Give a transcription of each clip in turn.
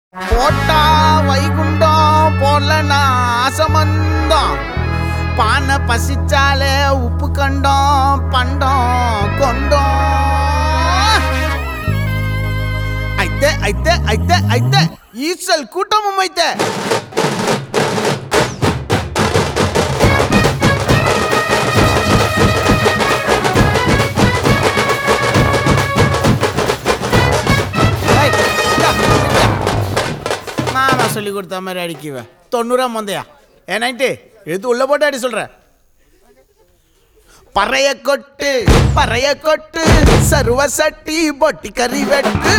போட்டா வைகுண்டம் போடலனா அசமந்தம் பானை பசிச்சாலே உப்பு கண்டோம் பண்டம் கொண்டோம் అయితే అయితే అయితే అయితే ఈసల్ కుటుంబం అయితే ஏய், இந்தா, இந்தா. மாமா சொல்லி கொடுத்த மாதிரி அடிக்குவேன் தொண்ணூறா மந்தையா ஏனாயிட்டு எடுத்து உள்ள போட்டு அடி சொல்ற பறைய கொட்டு பறைய கொட்டு சருவ சட்டி பொட்டி கறி வெட்டு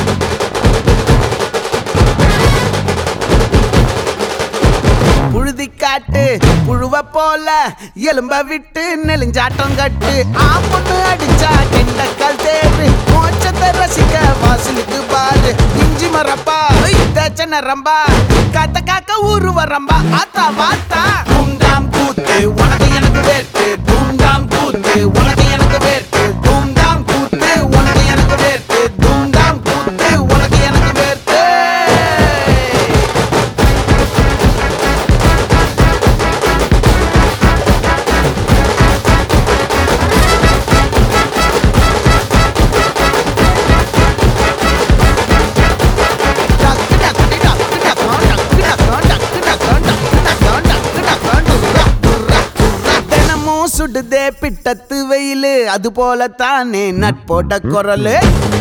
புழுதி காட்டு புழுவ போல எலும்ப விட்டு நெலிஞ்சாட்டம் கட்டு ஆப்பொண்ணு அடிச்சா கெண்டக்கால் தேரு மோச்சத்தை ரசிக்க வாசலுக்கு பாரு இஞ்சி மரப்பா தேச்ச நரம்பா காத்த காக்க ஊரு வரம்பா ஆத்தா வாத்தா தூண்டாம் கூத்து உனக்கு எனக்கு வேட்டு தூண்டாம் கூத்து உனக்கு எனக்கு வேட்டு தூண்டாம் கூத்து உனக்கு எனக்கு வேட்டு தூண்டாம் கூத்து உனக்கு எனக்கு வேட்டு தினமும் சுடுதே பிட்டத்து வெயிலு அது போல தானே நட்போட குரலு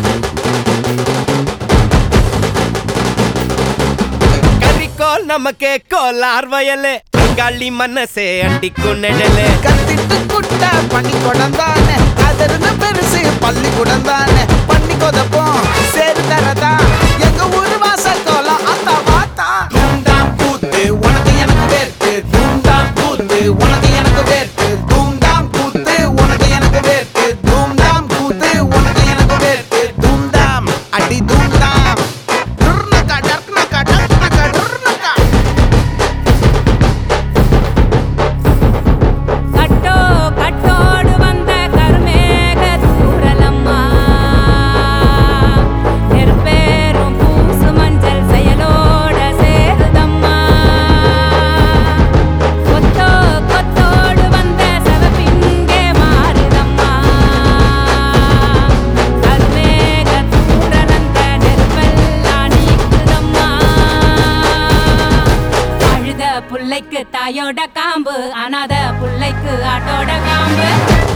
கரிக்கோல் நமக்கே கோலார் வயலு கள்ளி மனசே அண்டிக்கும் நிழலு கத்திட்டு குட்ட பண்ணி கொடந்தானே அதிர்ந்து பெருசு பள்ளி குடந்தானே பண்ணி கொதப்போம் சேரு தரதா எங்க ஊரு வாச கோலம் அத்தா வாத்தா தூண்டாம் கூத்து உனக்கு எனக்கு வேர்த்து தூண்டாம் கூத்து உனக்கு எனக்கு வேர்த்து தூண்டாம் கூத்து உனக்கு எனக்கு வேர்த்து தூண்டாம் கூத்து உனக்கு எனக்கு வேர்த்து தூண்டாம் அடி தூண்டாம் டுர்னக்கா டர்னக்கா டர்னக்கா டுர்னக்கா கட்டோ கட்டோடு வந்த கருமேக தூரலம்மா நெருப்பேரும் பூசு மஞ்சள் செயலோட சேருதம்மா கொத்தோ கொத்தோடு வந்த செவப்பிங்கே மாறுதம்மா கருமேக தூரலந்த நெருப்பெல்லாம் நீக்குதம்மா அழுத புள்ளைக்கு தாயோட காம்பு அனாத புள்ளைக்கு ஆட்டோட காம்பு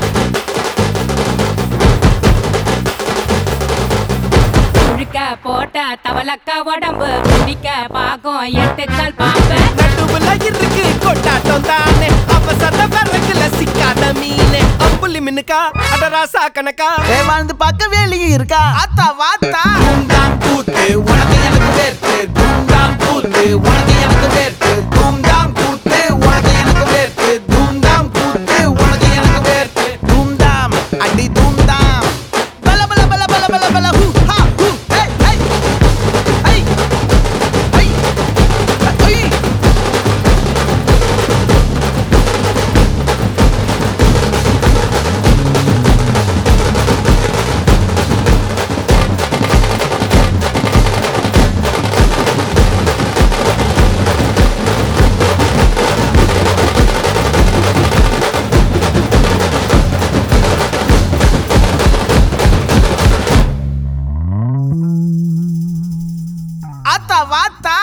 முழுக்க போட்ட தவளக்க உடம்பு பிடிக்க பாகம் எட்டுக்கால் பாம்பு நடுவுல இருக்கு கொண்டாட்டம் தானே அவசர விறகுல சிக்காத மீனே அம்புலி மின்னுக்கா அடராசா கணக்கா வாழ்ந்து பார்க்க வேலையும் இருக்கா அத்தா வாத்தா தூண்டாம் கூத்து உனக்கு எனக்கு வேர்த்து தூண்டாம் கூத்து உனக்கு எனக்கு வேர்த்து தூண்டாம் கூத்து உனக்கு எனக்கு வேர்த்து தூண்டாம் கூத்து உனக்கு எனக்கு வேர்த்து தூண்டாம் அடி தூண்டாம் பல பல பல பல பல பல ஹூ ஹா ஹூ ஹே ஹே ஹே ஹே ஹே அத்தா வாத்தா